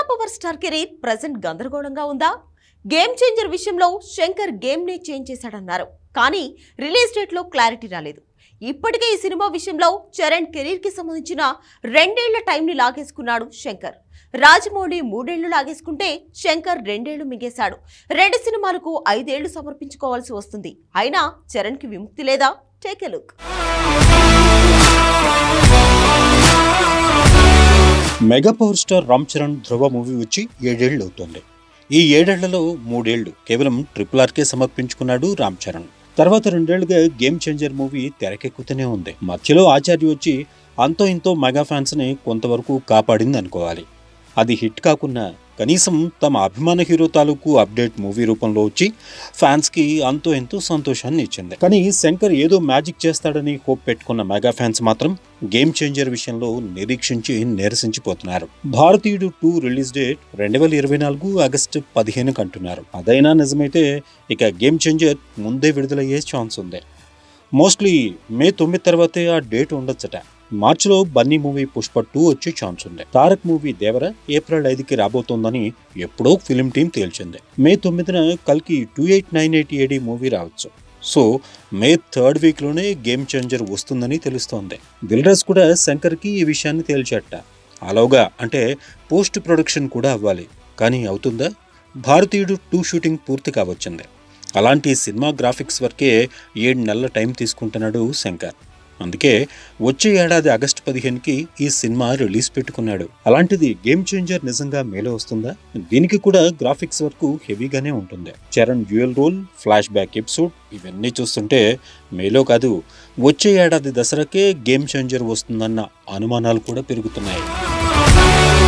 power star career present గందరగోళంగా ఉందా game changer విషయంలో శంకర్ గేమ్ నే చేంజ్ చేశాడన్నారు కానీ రిలీజ్ డేట్ లో క్లారిటీ రాలేదు ఇప్పటికే ఈ సినిమా విషయంలో చరణ్ కెరీర్ కి సంబంధించిన రెండేళ్ల టైంని లాగేసుకున్నాడు శంకర్ రాజమౌళి మూడేళ్లు లాగేసుకుంటే శంకర్ రెండేళ్లు మిగేశాడు రెండు సినిమాలకు ఐదేళ్లు సమర్పించుకోవాల్సి వస్తుంది అయినా చరణ్ కి విముక్తి లేదా take a look mega power star Ram Charan Dhruva movie వచ్చి ఏడేళ్లు అవుతోంది ఈ ఏడేళ్లలో మూడేళ్లు కేవలం ట్రిపుల్ ఆర్కే సమర్పించుకున్నాడు రామ్ చరణ్ తర్వాత రెండేళ్లుగా గేమ్ చేంజర్ మూవీ తెరకెక్కుతూనే ఉంది మధ్యలో ఆచార్య వచ్చి అంతో ఇంతో మెగా ఫ్యాన్స్ ని కొంతవరకు కాపాడింది అనుకోవాలి అది హిట్ కాకున్నా కనీసం తమ అభిమాన హీరో తాలూకు అప్డేట్ మూవీ రూపంలో వచ్చి ఫ్యాన్స్ కి అంతో ఎంతో సంతోషాన్ని ఇచ్చింది కానీ శంకర్ ఏదో మ్యాజిక్ చేస్తాడని హోప్ పెట్టుకున్న మెగా ఫ్యాన్స్ మాత్రం గేమ్ చేంజర్ విషయంలో నిరీక్షించి నిరసించిపోతున్నారు భారతీయుడు టూ రిలీజ్ డేట్ రెండు వేల ఇరవై నాలుగు ఆగస్టు పదిహేనుకి అంటున్నారు అదైనా నిజమైతే ఇక గేమ్ చేంజర్ ముందే విడుదలయ్యే ఛాన్స్ ఉంది మోస్ట్లీ మే తొమ్మిది తర్వాతే ఆ డేట్ ఉండొచ్చట మార్చిలో బన్నీ మూవీ పుష్ప టూ వచ్చే ఛాన్స్ ఉంది తారక్ మూవీ దేవర ఏప్రిల్ ఐదుకి రాబోతోందని ఎప్పుడో ఫిలిం టీం తేల్చింది మే తొమ్మిదిన కల్కి two eight nine eight AD movie రావచ్చు సో మే థర్డ్ వీక్లోనే గేమ్ చేంజర్ వస్తుందని తెలుస్తోంది దిల్రాజ్ కూడా శంకర్కి ఈ విషయాన్ని తేల్చట అలాగా అంటే పోస్ట్ ప్రొడక్షన్ కూడా అవ్వాలి కానీ అవుతుందా భారతీయుడు టూ షూటింగ్ పూర్తి కావచ్చింది అలాంటి సినిమా గ్రాఫిక్స్ వరకే ఏడు నెలల టైం తీసుకుంటున్నాడు శంకర్ అందుకే వచ్చే ఏడాది ఆగస్టు పదిహేనుకి ఈ సినిమా రిలీజ్ పెట్టుకున్నాడు అలాంటిది గేమ్ చేంజర్ నిజంగా మేలో వస్తుందా దీనికి కూడా గ్రాఫిక్స్ వరకు హెవీగానే ఉంటుంది Charan dual role flash back episode ఇవన్నీ చూస్తుంటే మేలో కాదు వచ్చే ఏడాది దసరాకే గేమ్ చేంజర్ వస్తుందన్న అనుమానాలు కూడా పెరుగుతున్నాయి